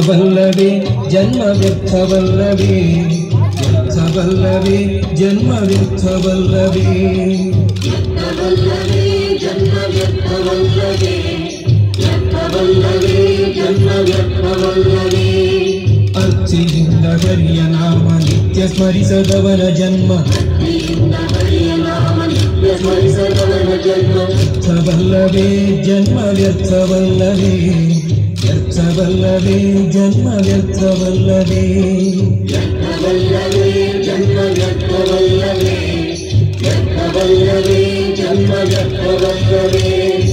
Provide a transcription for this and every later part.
ವ್ಯರ್ಥವಲ್ಲವೇ ಜನ್ಮ ವ್ಯರ್ಥವಲ್ಲವೇ ವ್ಯರ್ಥವಲ್ಲವೇ ಜನ್ಮ ವ್ಯರ್ಥವಲ್ಲವೇ ವ್ಯರ್ಥವಲ್ಲವೇ ಜನ್ಮ ವ್ಯರ್ಥವಲ್ಲವೇ ವ್ಯರ್ಥವಲ್ಲವೇ ಜನ್ಮ ವ್ಯರ್ಥವಲ್ಲವೇ ಅರ್ಚಿಯಿಂದ ಹರಿಯ ನಾಮ ನಿತ್ಯ ಸ್ಮರಿಸದವನ ಜನ್ಮ ಭಕ್ತಿಯಿಂದ ಹರಿಯ ನಾಮ ನಿತ್ಯ ಸ್ಮರಿಸದವನ ಜನ್ಮ ವ್ಯರ್ಥವಲ್ಲವೇ ಜನ್ಮ ವ್ಯರ್ಥವಲ್ಲವೇ ವ್ಯರ್ಥವಲ್ಲವೇ ಜನ್ಮ ವ್ಯರ್ಥವಲ್ಲವೇ ವ್ಯರ್ಥವಲ್ಲವೇ ಜನ್ಮ ವ್ಯರ್ಥವಲ್ಲವೇ ವ್ಯರ್ಥವಲ್ಲವೇ ಜನ್ಮ ವ್ಯರ್ಥವಲ್ಲವೇ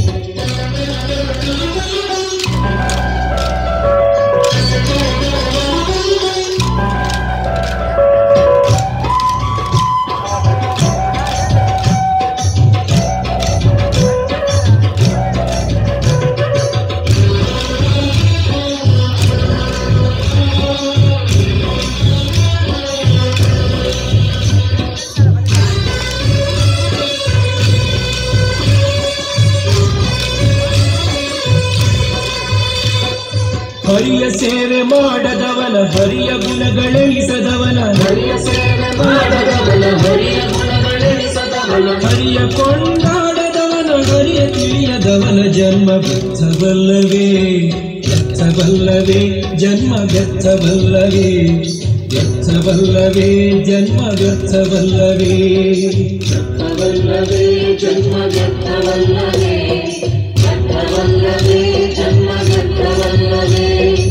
ಹರಿಯ ಸೇವೆ ಮಾಡದವನ ಹರಿಯ ಗುಣಗಳೆಳಿಸದವನ ಹರಿಯ ಸೇವೆ ಮಾಡದವನ ಹರಿಯ ಗುಣಗಳೆಣಿಸದವನ ಹರಿಯ ಕೊಂಡಾಡದವನ ಹರಿಯ ತಿಳಿಯದವನ ಜನ್ಮ ವ್ಯರ್ಥವಲ್ಲವೇ ವ್ಯರ್ಥವಲ್ಲವೇ ಜನ್ಮ ವ್ಯರ್ಥವಲ್ಲವೇ ವ್ಯರ್ಥವಲ್ಲವೇ ಜನ್ಮ ವ್ಯರ್ಥವಲ್ಲವೇ ವ್ಯರ್ಥವಲ್ಲವೇ ಜನ್ಮ ವ್ಯರ್ಥವಲ್ಲವೇ ವ್ಯರ್ಥವಲ್ಲವೇ ಜನ್ಮ ವ್ಯರ್ಥವಲ್ಲವೇ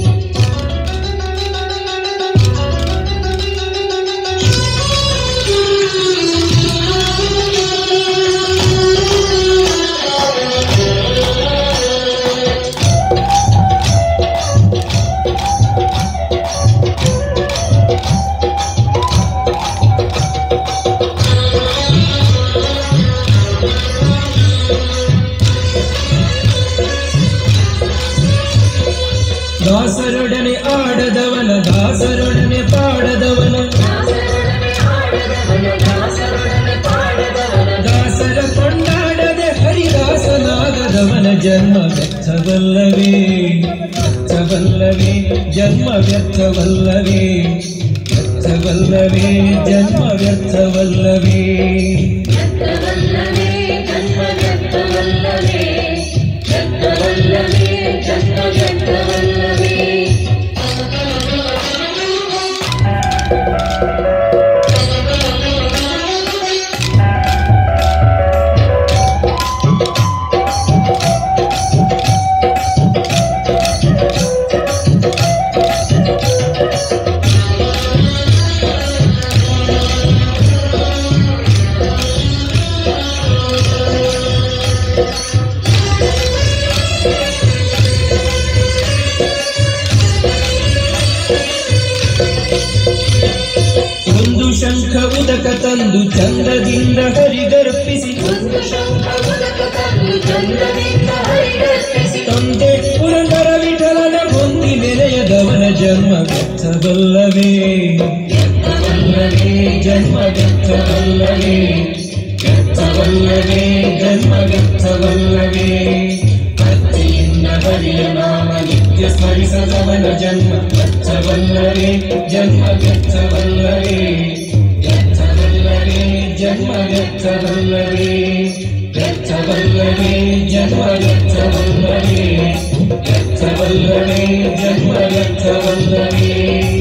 ದಾಸರೊಡನೆ ಆಡದವನ ದಾಸರೊಡನೆ ಪಾಡದವನ ದಾಸರೊಡನೆ ಆಡದವನ ದಾಸರೊಡನೆ ಪಾಡದವನ ದಾಸರ ಕೊಂಡಾಡದೆ ಹರಿದಾಸನಾಗದವನ ಜನ್ಮ ವ್ಯರ್ಥವಲ್ಲವೇ ವ್ಯರ್ಥವಲ್ಲವೇ ಜನ್ಮ ವ್ಯರ್ಥವಲ್ಲವೇ ವ್ಯರ್ಥವಲ್ಲವೇ ಜನ್ಮ ವ್ಯರ್ಥವಲ್ಲವೇ ವ್ಯರ್ಥವಲ್ಲವೇ ಜನ್ಮ ವ್ಯರ್ಥವಲ್ಲವೇ ವ್ಯರ್ಥವಲ್ಲವೇ ಜನ್ಮ ವ್ಯರ್ಥವಲ್ಲವೇ ಒಂದು ಶಂಖ ಉದಕ ತಂದು ಚಂದ್ರದಿಂದ ಹರಿಗರ್ಪಿಸಿ ಒಂದು ಶಂಖ ಉದಕ ತಂದು ಚಂದ್ರದಿಂದ ಹರಿಗರ್ಪಿಸಿ ತಂದೆ ಪುರಂದರ ವಿಠಲನ ಹೊಂದಿ ನೆನೆಯದವನ ಜನ್ಮ ವ್ಯರ್ಥವಲ್ಲವೇ ವ್ಯರ್ಥವಲ್ಲವೇ ಜನ್ಮ ವ್ಯರ್ಥವಲ್ಲವೇ ವ್ಯರ್ಥವಲ್ಲವೇ ಜನ್ಮ ವ್ಯರ್ಥವಲ್ಲವೇ ಭಕ್ತಿಯಿಂದ ಹರಿಯ ನಾಮ ನಿತ್ಯ ಸ್ಮರಿಸದವನ ಜನ್ಮ ವ್ಯರ್ಥವಲ್ಲವೇ ಜನ್ಮ ವ್ಯರ್ಥವಲ್ಲವೇ ವ್ಯರ್ಥವಲ್ಲವೇ ಜನ್ಮ ವ್ಯರ್ಥವಲ್ಲವೇ ವ್ಯರ್ಥವಲ್ಲವೇ ಜನ್ಮ ವ್ಯರ್ಥವಲ್ಲವೇ ವ್ಯರ್ಥವಲ್ಲವೇ ಜನ್ಮ ವ್ಯರ್ಥವಲ್ಲವೇ